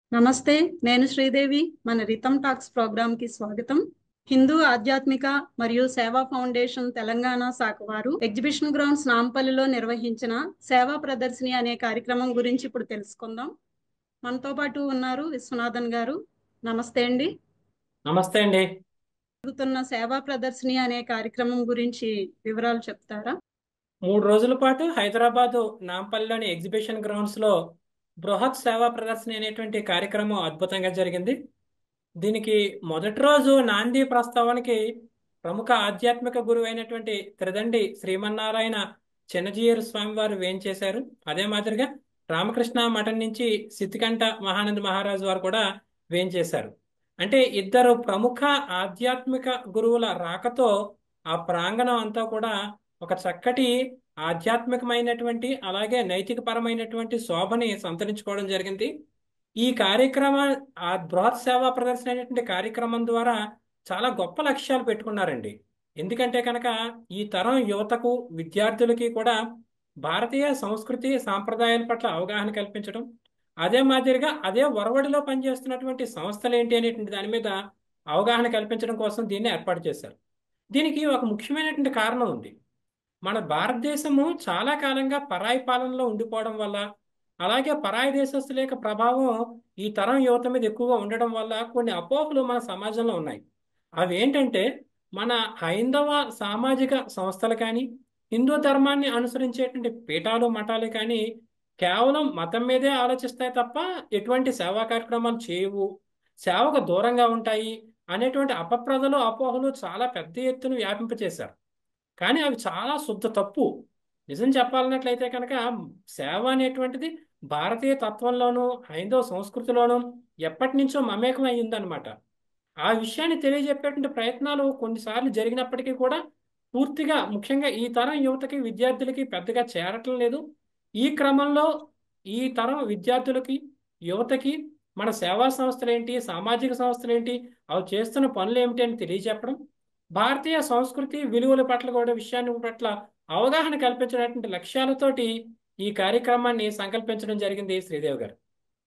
నమస్తే నేను శ్రీదేవి మన రితం టాక్స్ ప్రోగ్రామ్ కి స్వాగతం హిందూ ఆధ్యాత్మిక మరియు సేవా ఫౌండేషన్ తెలంగాణ శాఖ వారు ఎగ్జిబిషన్ గ్రౌండ్స్ నాంపల్లిలో నిర్వహించిన సేవా ప్రదర్శిని అనే కార్యక్రమం గురించి ఇప్పుడు తెలుసుకుందాం మనతో పాటు ఉన్నారు విశ్వనాథన్ గారు నమస్తే అండి నమస్తే అండి జరుగుతున్న సేవా ప్రదర్శిని అనే కార్యక్రమం గురించి వివరాలు చెప్తారా మూడు రోజుల పాటు హైదరాబాదు నాంపల్లిలోని ఎగ్జిబిషన్ గ్రౌండ్స్ లో బృహత్ సేవా ప్రదర్శన అనేటువంటి కార్యక్రమం అద్భుతంగా జరిగింది దీనికి మొదటి రోజు నాంది ప్రస్తావనకి ప్రముఖ ఆధ్యాత్మిక గురువు అయినటువంటి త్రిదండి శ్రీమన్నారాయణ చిన్నజీయరు స్వామి వారు వేంచేశారు అదే మాదిరిగా రామకృష్ణ మఠం నుంచి సిద్ధికంఠ మహానంద మహారాజు వారు కూడా వేంచేశారు అంటే ఇద్దరు ప్రముఖ ఆధ్యాత్మిక గురువుల రాకతో ఆ ప్రాంగణం అంతా కూడా ఒక చక్కటి ఆధ్యాత్మికమైనటువంటి అలాగే నైతిక పరమైనటువంటి శోభని సంతరించుకోవడం జరిగింది ఈ కార్యక్రమ ఆ బృహత్ సేవా ప్రదర్శన అనేటువంటి కార్యక్రమం ద్వారా చాలా గొప్ప లక్ష్యాలు పెట్టుకున్నారండి ఎందుకంటే కనుక ఈ తరం యువతకు విద్యార్థులకి కూడా భారతీయ సంస్కృతి సాంప్రదాయాల పట్ల అవగాహన కల్పించడం అదే మాదిరిగా అదే ఒరవడిలో పనిచేస్తున్నటువంటి సంస్థలు ఏంటి అనేటువంటి దాని మీద అవగాహన కల్పించడం కోసం దీన్ని ఏర్పాటు చేశారు దీనికి ఒక ముఖ్యమైనటువంటి కారణం ఉంది మన భారతదేశము చాలా కాలంగా పరాయి పాలనలో ఉండిపోవడం వల్ల అలాగే పరాయి దేశస్తుల యొక్క ప్రభావం ఈ తరం యువత మీద ఎక్కువగా ఉండడం వల్ల కొన్ని అపోహలు మన సమాజంలో ఉన్నాయి అవి ఏంటంటే మన హైందవ సామాజిక సంస్థలు కానీ హిందూ ధర్మాన్ని అనుసరించేటువంటి పీఠాలు మఠాలు కానీ కేవలం మతం మీదే ఆలోచిస్తాయి తప్ప ఎటువంటి సేవా కార్యక్రమాలు చేయవు సేవకు దూరంగా ఉంటాయి అనేటువంటి అపప్రదలు అపోహలు చాలా పెద్ద ఎత్తున వ్యాపింపచేశారు కానీ అవి చాలా శుద్ధ తప్పు నిజం చెప్పాలన్నట్లయితే కనుక సేవ అనేటువంటిది భారతీయ తత్వంలోనూ హైందవ సంస్కృతిలోనూ ఎప్పటి నుంచో మమేకం అయ్యిందనమాట ఆ విషయాన్ని తెలియజెప్పేటువంటి ప్రయత్నాలు కొన్నిసార్లు జరిగినప్పటికీ కూడా పూర్తిగా ముఖ్యంగా ఈ తరం యువతకి విద్యార్థులకి పెద్దగా చేరటం లేదు ఈ క్రమంలో ఈ తరం విద్యార్థులకి యువతకి మన సేవా సంస్థలు ఏంటి సామాజిక సంస్థలు ఏంటి అవి చేస్తున్న పనులు ఏమిటి అని తెలియజెప్పడం భారతీయ సంస్కృతి విలువల పట్ల కూడా విషయాన్ని పట్ల అవగాహన కల్పించినటువంటి లక్ష్యాలతోటి ఈ కార్యక్రమాన్ని సంకల్పించడం జరిగింది శ్రీదేవి గారు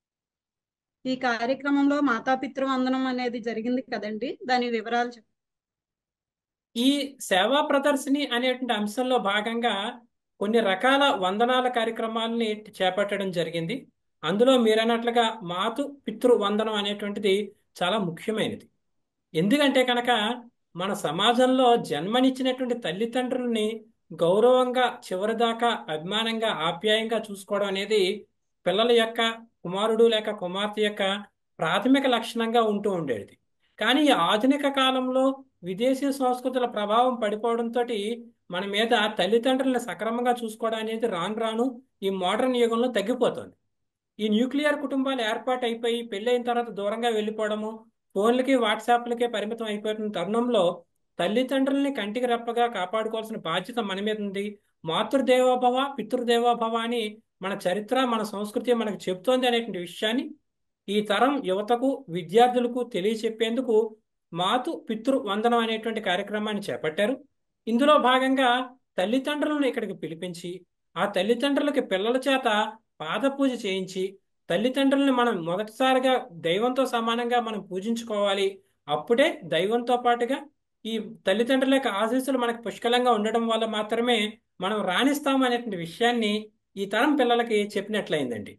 ఈ కార్యక్రమంలో మాతాపితృ వందనం అనేది జరిగింది కదండి దాని వివరాలు చెప్ ఈ సేవా ప్రదర్శిని అనేటువంటి అంశంలో భాగంగా కొన్ని రకాల వందనాల కార్యక్రమాలని చేపట్టడం జరిగింది అందులో మీరన్నట్లుగా మాతు పితృ వందనం అనేటువంటిది చాలా ముఖ్యమైనది ఎందుకంటే కనుక మన సమాజంలో జన్మనిచ్చినటువంటి తల్లిదండ్రుల్ని గౌరవంగా చివరిదాకా అభిమానంగా ఆప్యాయంగా చూసుకోవడం అనేది పిల్లల యొక్క కుమారుడు లేక కుమార్తె యొక్క ప్రాథమిక లక్షణంగా ఉంటూ ఉండేది కానీ ఈ ఆధునిక కాలంలో విదేశీ సంస్కృతుల ప్రభావం పడిపోవడంతో మన మీద తల్లిదండ్రులను సక్రమంగా చూసుకోవడం అనేది రాను రాను ఈ మోడర్న్ యుగంలో తగ్గిపోతుంది ఈ న్యూక్లియర్ కుటుంబాలు ఏర్పాటు అయిపోయి పెళ్ళైన తర్వాత దూరంగా వెళ్ళిపోవడము ఫోన్లకి వాట్సాప్లకే పరిమితం అయిపోతున్న తరుణంలో తల్లిదండ్రుల్ని కంటికి రెప్పగా కాపాడుకోవాల్సిన బాధ్యత మన మీద ఉంది మాతృదేవోభవ పితృదేవోభవ అని మన చరిత్ర మన సంస్కృతి మనకు చెబుతోంది అనేటువంటి విషయాన్ని ఈ తరం యువతకు విద్యార్థులకు తెలియచెప్పేందుకు మాతు పితృ వందనం అనేటువంటి కార్యక్రమాన్ని చేపట్టారు ఇందులో భాగంగా తల్లిదండ్రులను ఇక్కడికి పిలిపించి ఆ తల్లిదండ్రులకి పిల్లల చేత పాద పూజ చేయించి తల్లిదండ్రుల్ని మనం మొదటిసారిగా దైవంతో సమానంగా మనం పూజించుకోవాలి అప్పుడే దైవంతో పాటుగా ఈ తల్లిదండ్రుల యొక్క ఆశీస్సులు మనకు పుష్కలంగా ఉండడం వల్ల మాత్రమే మనం రాణిస్తాం అనేటువంటి విషయాన్ని ఈ తరం పిల్లలకి చెప్పినట్లయిందండి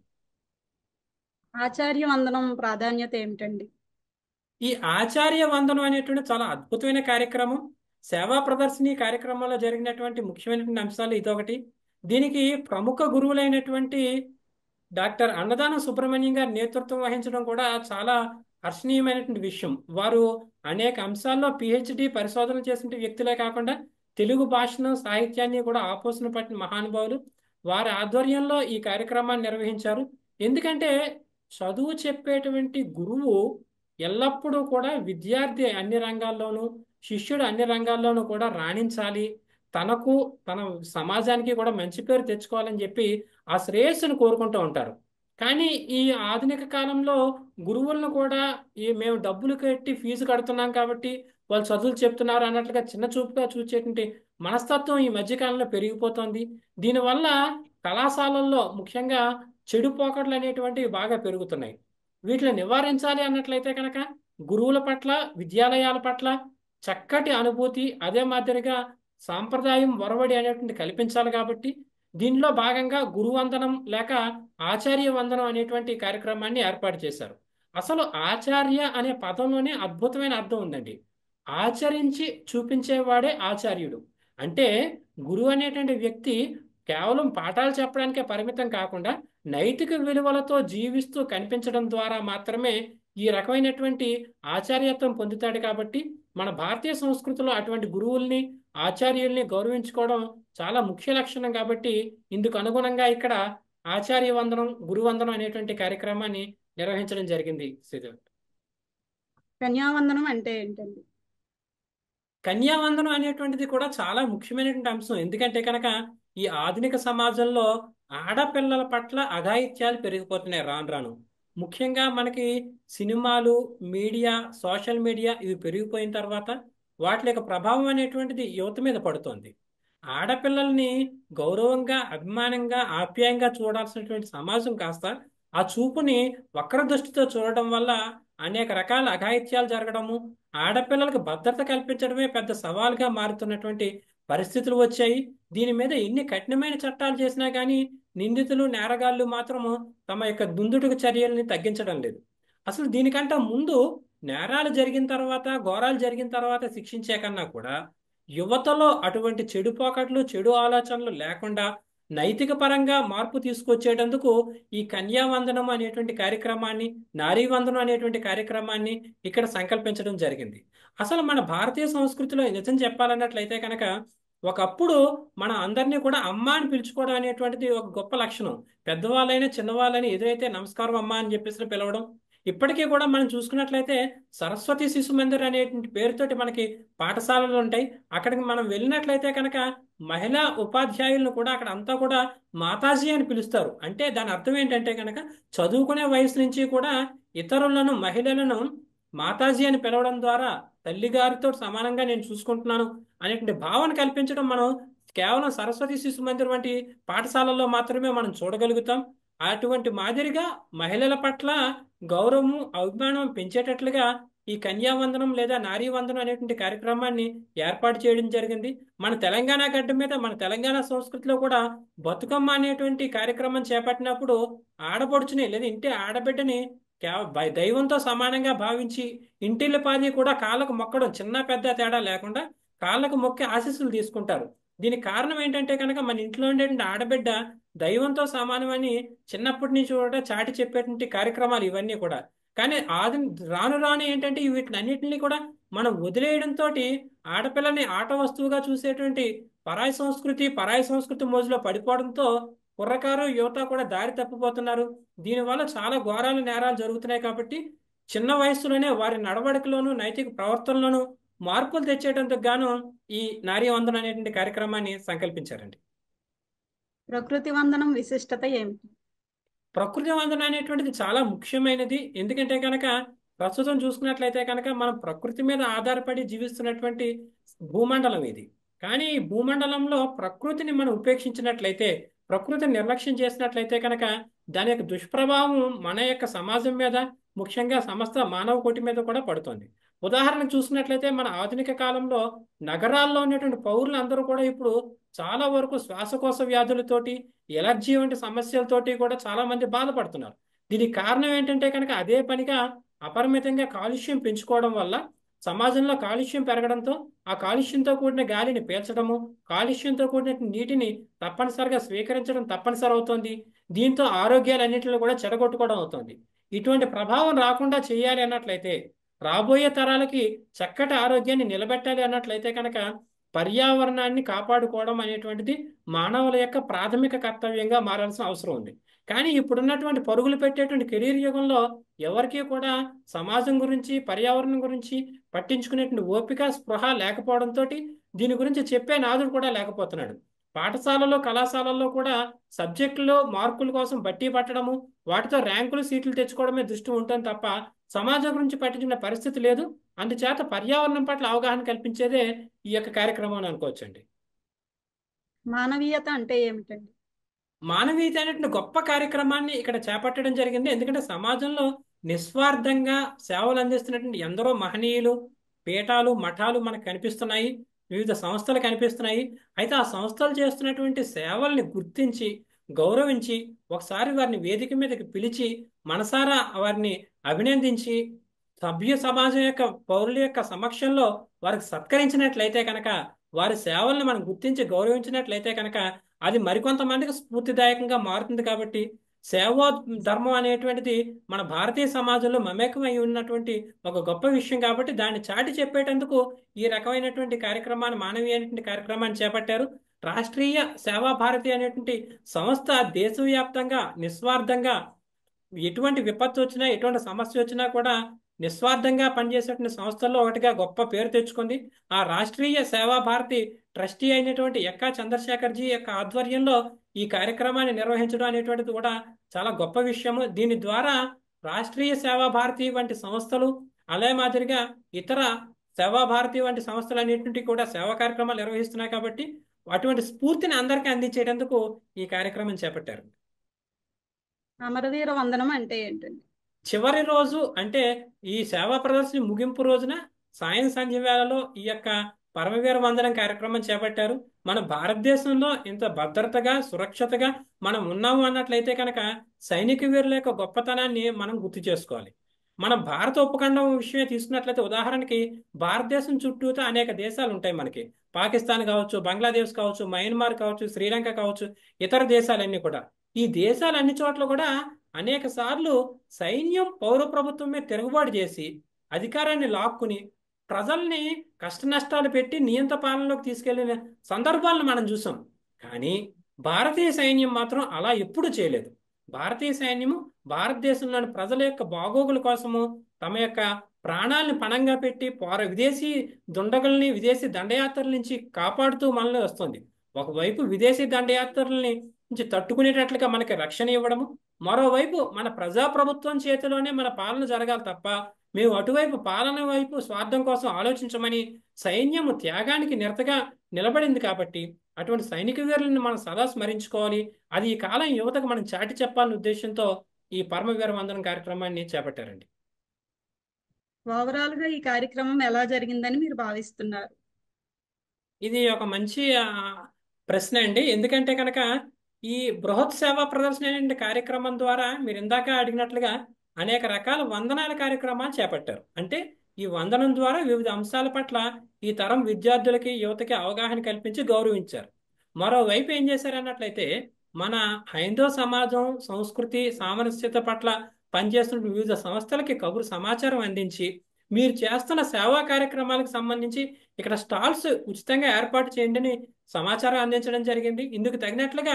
ఆచార్య వందనం ప్రాధాన్యత ఏమిటండి ఈ ఆచార్య వందనం అనేటువంటి చాలా అద్భుతమైన కార్యక్రమం సేవా ప్రదర్శిని కార్యక్రమంలో జరిగినటువంటి ముఖ్యమైనటువంటి అంశాలు ఇదొకటి దీనికి ప్రముఖ గురువులైనటువంటి డాక్టర్ అన్నదానం సుబ్రహ్మణ్యం గారి నేతృత్వం వహించడం కూడా చాలా హర్షణీయమైనటువంటి విషయం వారు అనేక అంశాల్లో పిహెచ్డి పరిశోధనలు చేసిన వ్యక్తులే కాకుండా తెలుగు భాషను సాహిత్యాన్ని కూడా ఆపోసన పట్టిన మహానుభావులు వారి ఆధ్వర్యంలో ఈ కార్యక్రమాన్ని నిర్వహించారు ఎందుకంటే చదువు చెప్పేటువంటి గురువు ఎల్లప్పుడూ కూడా విద్యార్థి అన్ని రంగాల్లోనూ శిష్యుడు అన్ని రంగాల్లోనూ కూడా రాణించాలి తనకు తన సమాజానికి కూడా మంచి పేరు తెచ్చుకోవాలని చెప్పి ఆ శ్రేయస్సును కోరుకుంటూ ఉంటారు కానీ ఈ ఆధునిక కాలంలో గురువులను కూడా ఈ మేము డబ్బులు కట్టి ఫీజు కడుతున్నాం కాబట్టి వాళ్ళు చదువులు చెప్తున్నారు అన్నట్లుగా చిన్న చూపుగా చూసేటువంటి మనస్తత్వం ఈ మధ్యకాలంలో పెరిగిపోతుంది దీనివల్ల కళాశాలల్లో ముఖ్యంగా చెడు పోకడలు అనేటువంటివి బాగా పెరుగుతున్నాయి వీటిని నివారించాలి అన్నట్లయితే కనుక గురువుల పట్ల విద్యాలయాల పట్ల చక్కటి అనుభూతి అదే మాదిరిగా సాంప్రదాయం ఒరవడి అనేటువంటి కల్పించాలి కాబట్టి దీనిలో భాగంగా గురువందనం లేక ఆచార్య వందనం అనేటువంటి కార్యక్రమాన్ని ఏర్పాటు చేశారు అసలు ఆచార్య అనే పదంలోనే అద్భుతమైన అర్థం ఉందండి ఆచరించి చూపించేవాడే ఆచార్యుడు అంటే గురువు అనేటువంటి వ్యక్తి కేవలం పాఠాలు చెప్పడానికే పరిమితం కాకుండా నైతిక విలువలతో జీవిస్తూ కనిపించడం ద్వారా మాత్రమే ఈ రకమైనటువంటి ఆచార్యత్వం పొందుతాడు కాబట్టి మన భారతీయ సంస్కృతిలో అటువంటి గురువుల్ని ఆచార్యుల్ని గౌరవించుకోవడం చాలా ముఖ్య లక్షణం కాబట్టి ఇందుకు అనుగుణంగా ఇక్కడ ఆచార్య వందనం గురువందనం అనేటువంటి కార్యక్రమాన్ని నిర్వహించడం జరిగింది శ్రీదేవి కన్యావందనం అంటే ఏంటండి కన్యావందనం అనేటువంటిది కూడా చాలా ముఖ్యమైనటువంటి అంశం ఎందుకంటే కనుక ఈ ఆధునిక సమాజంలో ఆడపిల్లల పట్ల అఘాయిత్యాలు పెరిగిపోతున్నాయి రాను రాను ముఖ్యంగా మనకి సినిమాలు మీడియా సోషల్ మీడియా ఇవి పెరిగిపోయిన తర్వాత వాటి యొక్క ప్రభావం అనేటువంటిది యువత మీద పడుతోంది ఆడపిల్లల్ని గౌరవంగా అభిమానంగా ఆప్యాయంగా చూడాల్సినటువంటి సమాజం కాస్త ఆ చూపుని వక్ర దృష్టితో చూడడం వల్ల అనేక రకాల అఘాయిత్యాలు జరగడము ఆడపిల్లలకు భద్రత కల్పించడమే పెద్ద సవాల్గా మారుతున్నటువంటి పరిస్థితులు వచ్చాయి దీని మీద ఎన్ని కఠినమైన చట్టాలు చేసినా కానీ నిందితులు నేరగాళ్ళు మాత్రము తమ యొక్క దుందుడుకు చర్యల్ని తగ్గించడం లేదు అసలు దీనికంటే ముందు నేరాలు జరిగిన తర్వాత ఘోరాలు జరిగిన తర్వాత శిక్షించే కన్నా కూడా యువతలో అటువంటి చెడు పోకట్లు చెడు ఆలోచనలు లేకుండా నైతిక పరంగా మార్పు తీసుకొచ్చేటందుకు ఈ కన్యావందనం అనేటువంటి కార్యక్రమాన్ని నారీ వందనం అనేటువంటి కార్యక్రమాన్ని ఇక్కడ సంకల్పించడం జరిగింది అసలు మన భారతీయ సంస్కృతిలో నిజం చెప్పాలన్నట్లయితే కనుక ఒకప్పుడు మన అందరినీ కూడా అమ్మ అని పిలుచుకోవడం అనేటువంటిది ఒక గొప్ప లక్షణం పెద్దవాళ్ళైనా చిన్నవాళ్ళని ఎదురైతే నమస్కారం అమ్మ అని చెప్పేసి పిలవడం ఇప్పటికీ కూడా మనం చూసుకున్నట్లయితే సరస్వతి శిశు మందిర్ అనేటువంటి పేరుతోటి మనకి పాఠశాలలు ఉంటాయి అక్కడికి మనం వెళ్ళినట్లయితే కనుక మహిళా ఉపాధ్యాయులను కూడా అక్కడ అంతా కూడా మాతాజీ అని పిలుస్తారు అంటే దాని అర్థం ఏంటంటే కనుక చదువుకునే వయసు నుంచి కూడా ఇతరులను మహిళలను మాతాజీ అని పిలవడం ద్వారా తల్లిగారితో సమానంగా నేను చూసుకుంటున్నాను అనేటువంటి భావన కల్పించడం మనం కేవలం సరస్వతి శిశు మందిర్ వంటి పాఠశాలల్లో మాత్రమే మనం చూడగలుగుతాం అటువంటి మాదిరిగా మహిళల పట్ల గౌరవము అభిమానం పెంచేటట్లుగా ఈ కన్యావందనం లేదా నారీ వందనం అనేటువంటి కార్యక్రమాన్ని ఏర్పాటు చేయడం జరిగింది మన తెలంగాణ గడ్డ మీద మన తెలంగాణ సంస్కృతిలో కూడా బతుకమ్మ అనేటువంటి కార్యక్రమం చేపట్టినప్పుడు ఆడపడుచుని లేదా ఇంటి ఆడబిడ్డని కేవ- బై- దైవంతో సమానంగా భావించి ఇంటిల్లి పాది కూడా కాళ్ళకు మొక్కడం చిన్న పెద్ద తేడా లేకుండా కాళ్ళకు మొక్కి ఆశీస్సులు తీసుకుంటారు దీనికి కారణం ఏంటంటే కనుక మన ఇంట్లో ఉండేటువంటి ఆడబిడ్డ దైవంతో సమానమని చిన్నప్పటి నుంచి కూడా చాటి చెప్పేటువంటి కార్యక్రమాలు ఇవన్నీ కూడా కానీ ఆది రాను రాను ఏంటంటే వీటిని అన్నిటిని కూడా మనం వదిలేయడంతో ఆడపిల్లని ఆట వస్తువుగా చూసేటువంటి పరాయి సంస్కృతి పరాయి సంస్కృతి మోజులో పడిపోవడంతో కుర్రకారు యువత కూడా దారి తప్పిపోతున్నారు దీనివల్ల చాలా ఘోరాలు నేరాలు జరుగుతున్నాయి కాబట్టి చిన్న వయసులోనే వారి నడవడికలోను నైతిక ప్రవర్తనలోను మార్పులు తెచ్చేటందుకు గాను ఈ నారీ వందనం అనేటువంటి కార్యక్రమాన్ని సంకల్పించారండి ప్రకృతి వందనం విశిష్టత ఏమిటి ప్రకృతి వందనం అనేటువంటిది చాలా ముఖ్యమైనది ఎందుకంటే కనుక ప్రస్తుతం చూసుకున్నట్లయితే కనుక మనం ప్రకృతి మీద ఆధారపడి జీవిస్తున్నటువంటి భూమండలం ఇది కానీ ఈ భూమండలంలో ప్రకృతిని మనం ఉపేక్షించినట్లయితే ప్రకృతిని నిర్లక్ష్యం చేసినట్లయితే కనుక దాని యొక్క దుష్ప్రభావం మన యొక్క సమాజం మీద ముఖ్యంగా సమస్త మానవ కోటి మీద కూడా పడుతుంది ఉదాహరణకు చూసినట్లయితే మన ఆధునిక కాలంలో నగరాల్లో ఉన్నటువంటి పౌరులు అందరూ కూడా ఇప్పుడు చాలా వరకు శ్వాసకోశ వ్యాధులతోటి ఎలర్జీ వంటి సమస్యలతోటి కూడా చాలా మంది బాధపడుతున్నారు దీనికి కారణం ఏంటంటే కనుక అదే పనిగా అపరిమితంగా కాలుష్యం పెంచుకోవడం వల్ల సమాజంలో కాలుష్యం పెరగడంతో ఆ కాలుష్యంతో కూడిన గాలిని పీల్చడము కాలుష్యంతో కూడిన నీటిని తప్పనిసరిగా స్వీకరించడం తప్పనిసరి అవుతోంది దీంతో ఆరోగ్యాలన్నింటిలో కూడా చెడగొట్టుకోవడం అవుతుంది ఇటువంటి ప్రభావం రాకుండా చేయాలి అన్నట్లయితే రాబోయే తరాలకి చక్కటి ఆరోగ్యాన్ని నిలబెట్టాలి అన్నట్లయితే కనుక పర్యావరణాన్ని కాపాడుకోవడం అనేటువంటిది మానవుల యొక్క ప్రాథమిక కర్తవ్యంగా మారాల్సిన అవసరం ఉంది కానీ ఇప్పుడున్నటువంటి పరుగులు పెట్టేటువంటి కెరీర్ యుగంలో ఎవరికీ కూడా సమాజం గురించి పర్యావరణం గురించి పట్టించుకునేటువంటి ఓపిక స్పృహ లేకపోవడంతో దీని గురించి చెప్పే నాదుడు కూడా లేకపోతున్నాడు పాఠశాలలో కళాశాలల్లో కూడా సబ్జెక్టులో మార్కుల కోసం బట్టి పట్టడము వాటితో ర్యాంకులు సీట్లు తెచ్చుకోవడమే దృష్టి ఉంటుంది తప్ప సమాజం గురించి పట్టించిన పరిస్థితి లేదు అందుచేత పర్యావరణం పట్ల అవగాహన కల్పించేదే ఈ యొక్క కార్యక్రమం అని అనుకోవచ్చండి మానవీయత అంటే ఏమిటండి మానవీయత అనేటువంటి గొప్ప కార్యక్రమాన్ని ఇక్కడ చేపట్టడం జరిగింది ఎందుకంటే సమాజంలో నిస్వార్థంగా సేవలు అందిస్తున్నటువంటి ఎందరో మహనీయులు పీఠాలు మఠాలు మనకు కనిపిస్తున్నాయి వివిధ సంస్థలు కనిపిస్తున్నాయి అయితే ఆ సంస్థలు చేస్తున్నటువంటి సేవల్ని గుర్తించి గౌరవించి ఒకసారి వారిని వేదిక మీదకి పిలిచి మనసారా వారిని అభినందించి సభ్య సమాజం యొక్క పౌరుల యొక్క సమక్షంలో వారికి సత్కరించినట్లయితే కనుక వారి సేవల్ని మనం గుర్తించి గౌరవించినట్లయితే కనుక అది మరికొంతమందికి స్ఫూర్తిదాయకంగా మారుతుంది కాబట్టి సేవా ధర్మం అనేటువంటిది మన భారతీయ సమాజంలో మమేకమై ఉన్నటువంటి ఒక గొప్ప విషయం కాబట్టి దాన్ని చాటి చెప్పేటందుకు ఈ రకమైనటువంటి కార్యక్రమాన్ని మానవీయమైనటువంటి కార్యక్రమాన్ని చేపట్టారు రాష్ట్రీయ సేవా భారతి అనేటువంటి సంస్థ దేశవ్యాప్తంగా నిస్వార్థంగా ఎటువంటి విపత్తు వచ్చినా ఎటువంటి సమస్య వచ్చినా కూడా నిస్వార్థంగా పనిచేసేటువంటి సంస్థల్లో ఒకటిగా గొప్ప పేరు తెచ్చుకుంది ఆ రాష్ట్రీయ సేవా భారతి ట్రస్టీ అయినటువంటి ఎక్కా చంద్రశేఖర్జీ యొక్క ఆధ్వర్యంలో ఈ కార్యక్రమాన్ని నిర్వహించడం అనేటువంటిది కూడా చాలా గొప్ప విషయము దీని ద్వారా రాష్ట్రీయ సేవా భారతి వంటి సంస్థలు అలే మాదిరిగా ఇతర సేవా భారతి వంటి సంస్థలు అనేటువంటి కూడా సేవా కార్యక్రమాలు నిర్వహిస్తున్నాయి కాబట్టి అటువంటి స్ఫూర్తిని అందరికీ అందించేటందుకు ఈ కార్యక్రమం చేపట్టారు అమరవీర వందనం అంటే ఏంటండి చివరి రోజు అంటే ఈ సేవా ప్రదర్శన ముగింపు రోజున సాయం సంధ్య వేళలో ఈ యొక్క పరమవీర వందనం కార్యక్రమం చేపట్టారు మన భారతదేశంలో ఇంత భద్రతగా సురక్షతగా మనం ఉన్నాము అన్నట్లయితే కనుక సైనిక వీరుల యొక్క గొప్పతనాన్ని మనం గుర్తు చేసుకోవాలి మన భారత ఉపఖండం విషయమే తీసుకున్నట్లయితే ఉదాహరణకి భారతదేశం చుట్టూతో అనేక దేశాలు ఉంటాయి మనకి పాకిస్తాన్ కావచ్చు బంగ్లాదేశ్ కావచ్చు మయన్మార్ కావచ్చు శ్రీలంక కావచ్చు ఇతర దేశాలన్నీ కూడా ఈ దేశాలన్ని చోట్ల కూడా అనేక సార్లు సైన్యం పౌర ప్రభుత్వమే తిరుగుబాటు చేసి అధికారాన్ని లాక్కుని ప్రజల్ని కష్ట నష్టాలు పెట్టి నియంత పాలనలోకి తీసుకెళ్లిన సందర్భాలను మనం చూసాం కానీ భారతీయ సైన్యం మాత్రం అలా ఎప్పుడూ చేయలేదు భారతీయ సైన్యము భారతదేశంలోని ప్రజల యొక్క బాగోగుల కోసము తమ యొక్క ప్రాణాలను పణంగా పెట్టి పోర విదేశీ దుండగుల్ని విదేశీ దండయాత్రల నుంచి కాపాడుతూ మనలో వస్తుంది ఒకవైపు విదేశీ దండయాత్రల్ని నుంచి తట్టుకునేటట్లుగా మనకి రక్షణ ఇవ్వడము మరోవైపు మన ప్రజాప్రభుత్వం చేతిలోనే మన పాలన జరగాలి తప్ప మేము అటువైపు పాలన వైపు స్వార్థం కోసం ఆలోచించమని సైన్యము త్యాగానికి నిరతగా నిలబడింది కాబట్టి అటువంటి సైనిక వీరులను మనం సదా స్మరించుకోవాలి అది ఈ కాలం యువతకు మనం చాటి చెప్పాలనే ఉద్దేశంతో ఈ పరమవీర వందనం కార్యక్రమాన్ని చేపట్టారండి ఓవరాల్ గా ఈ కార్యక్రమం ఎలా జరిగిందని మీరు భావిస్తున్నారు ఇది ఒక మంచి ఆ, ప్రశ్న అండి ఎందుకంటే కనుక ఈ బృహత్ సేవా ప్రదర్శన అనే కార్యక్రమం ద్వారా మీరు ఇందాక అడిగినట్లుగా అనేక రకాల వందనాల కార్యక్రమాలు చేపట్టారు అంటే ఈ వందనం ద్వారా వివిధ అంశాల పట్ల ఈ తరం విద్యార్థులకి యువతకి అవగాహన కల్పించి గౌరవించారు మరోవైపు ఏం చేశారు అన్నట్లయితే మన హైందవ సమాజం సంస్కృతి సామరస్యత పట్ల పనిచేస్తున్న వివిధ సంస్థలకి కబురు సమాచారం అందించి మీరు చేస్తున్న సేవా కార్యక్రమాలకు సంబంధించి ఇక్కడ స్టాల్స్ ఉచితంగా ఏర్పాటు చేయండి అని సమాచారం అందించడం జరిగింది ఇందుకు తగినట్లుగా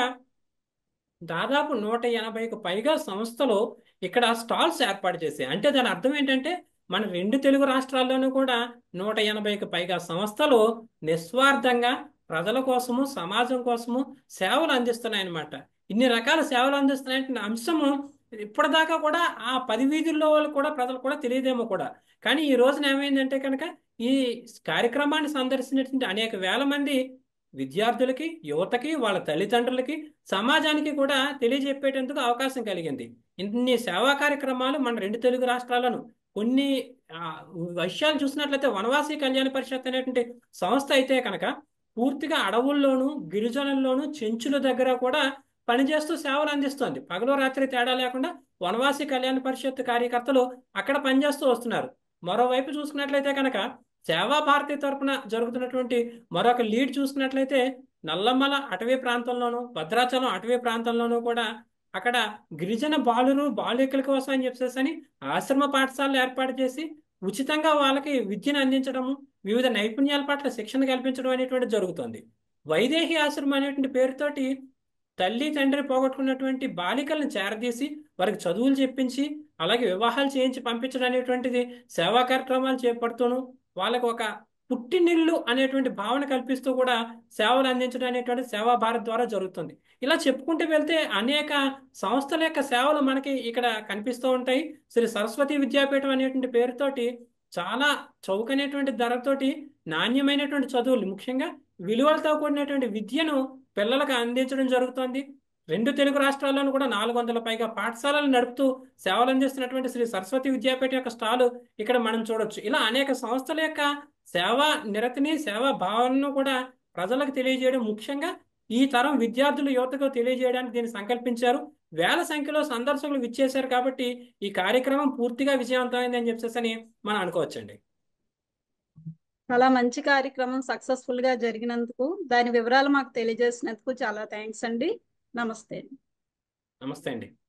దాదాపు నూట ఎనభైకు పైగా సంస్థలు ఇక్కడ స్టాల్స్ ఏర్పాటు చేశాయి అంటే దాని అర్థం ఏంటంటే మన రెండు తెలుగు రాష్ట్రాల్లోనూ కూడా నూట ఎనభైకి పైగా సంస్థలు నిస్వార్థంగా ప్రజల కోసము సమాజం కోసము సేవలు అందిస్తున్నాయన్నమాట ఇన్ని రకాల సేవలు అందిస్తున్నాయంటే అంశము ఇప్పటిదాకా కూడా ఆ పది వీధుల్లో వాళ్ళు కూడా ప్రజలు కూడా తెలియదేమో కూడా కానీ ఈ రోజున ఏమైందంటే కనుక ఈ కార్యక్రమాన్ని సందర్శించినటువంటి అనేక వేల మంది విద్యార్థులకి యువతకి వాళ్ళ తల్లిదండ్రులకి సమాజానికి కూడా తెలియజెప్పేటందుకు అవకాశం కలిగింది ఇన్ని సేవా కార్యక్రమాలు మన రెండు తెలుగు రాష్ట్రాలను కొన్ని ఆ, విషయాలు చూసినట్లయితే వనవాసి కళ్యాణ పరిషత్ అనేటువంటి సంస్థ అయితే కనుక పూర్తిగా అడవుల్లోనూ గిరిజనుల్లోనూ చెంచుల దగ్గర కూడా పనిచేస్తూ సేవలు అందిస్తోంది పగలు రాత్రి తేడా లేకుండా వనవాసి కళ్యాణ పరిషత్ కార్యకర్తలు అక్కడ పనిచేస్తూ వస్తున్నారు మరోవైపు చూసుకున్నట్లయితే కనుక సేవా భారతి తరపున జరుగుతున్నటువంటి మరొక లీడ్ చూసుకున్నట్లయితే నల్లమల అటవీ ప్రాంతంలోను భద్రాచలం అటవీ ప్రాంతంలోనూ కూడా అక్కడ గిరిజన బాలురు బాలికల కోసం అని చెప్పేసి అని ఆశ్రమ పాఠశాలలు ఏర్పాటు చేసి ఉచితంగా వాళ్ళకి విద్యను అందించడము వివిధ నైపుణ్యాల పట్ల శిక్షణ కల్పించడం అనేటువంటి జరుగుతుంది వైదేహి ఆశ్రమం అనేటువంటి పేరుతోటి తల్లి తండ్రి పోగొట్టుకున్నటువంటి బాలికలను చేరదీసి వారికి చదువులు చెప్పించి అలాగే వివాహాలు చేయించి పంపించడం అనేటువంటిది సేవా కార్యక్రమాలు చేపడుతూను వాళ్ళకు ఒక పుట్టినిల్లు అనేటువంటి భావన కల్పిస్తూ కూడా సేవలు అందించడం అనేటువంటి సేవా భారత్ ద్వారా జరుగుతుంది ఇలా చెప్పుకుంటూ వెళ్తే అనేక సంస్థల యొక్క సేవలు మనకి ఇక్కడ కనిపిస్తూ ఉంటాయి శ్రీ సరస్వతి విద్యాపీఠం అనేటువంటి పేరుతోటి చాలా చౌకైనటువంటి ధరతోటి నాణ్యమైనటువంటి చదువులు ముఖ్యంగా విలువలతో కూడినటువంటి విద్యను పిల్లలకు అందించడం జరుగుతుంది రెండు తెలుగు రాష్ట్రాల్లోనూ కూడా నాలుగు వందల పైగా పాఠశాలలు నడుపుతూ సేవలు అందిస్తున్నటువంటి శ్రీ సరస్వతి విద్యాపీఠ యొక్క స్టాలు ఇక్కడ మనం చూడొచ్చు ఇలా అనేక సంస్థల యొక్క సేవా నిరతిని సేవా భావనను కూడా ప్రజలకు తెలియజేయడం ముఖ్యంగా ఈ తరం విద్యార్థులు యువతకు తెలియజేయడానికి దీన్ని సంకల్పించారు వేల సంఖ్యలో సందర్శకులు విచ్చేశారు కాబట్టి ఈ కార్యక్రమం పూర్తిగా విజయవంతమైంది అని చెప్పేసి అని మనం అనుకోవచ్చండి చాలా మంచి కార్యక్రమం సక్సెస్ఫుల్ గా జరిగినందుకు దాని వివరాలు మాకు తెలియజేసినందుకు చాలా థ్యాంక్స్ అండి నమస్తే నమస్తే అండి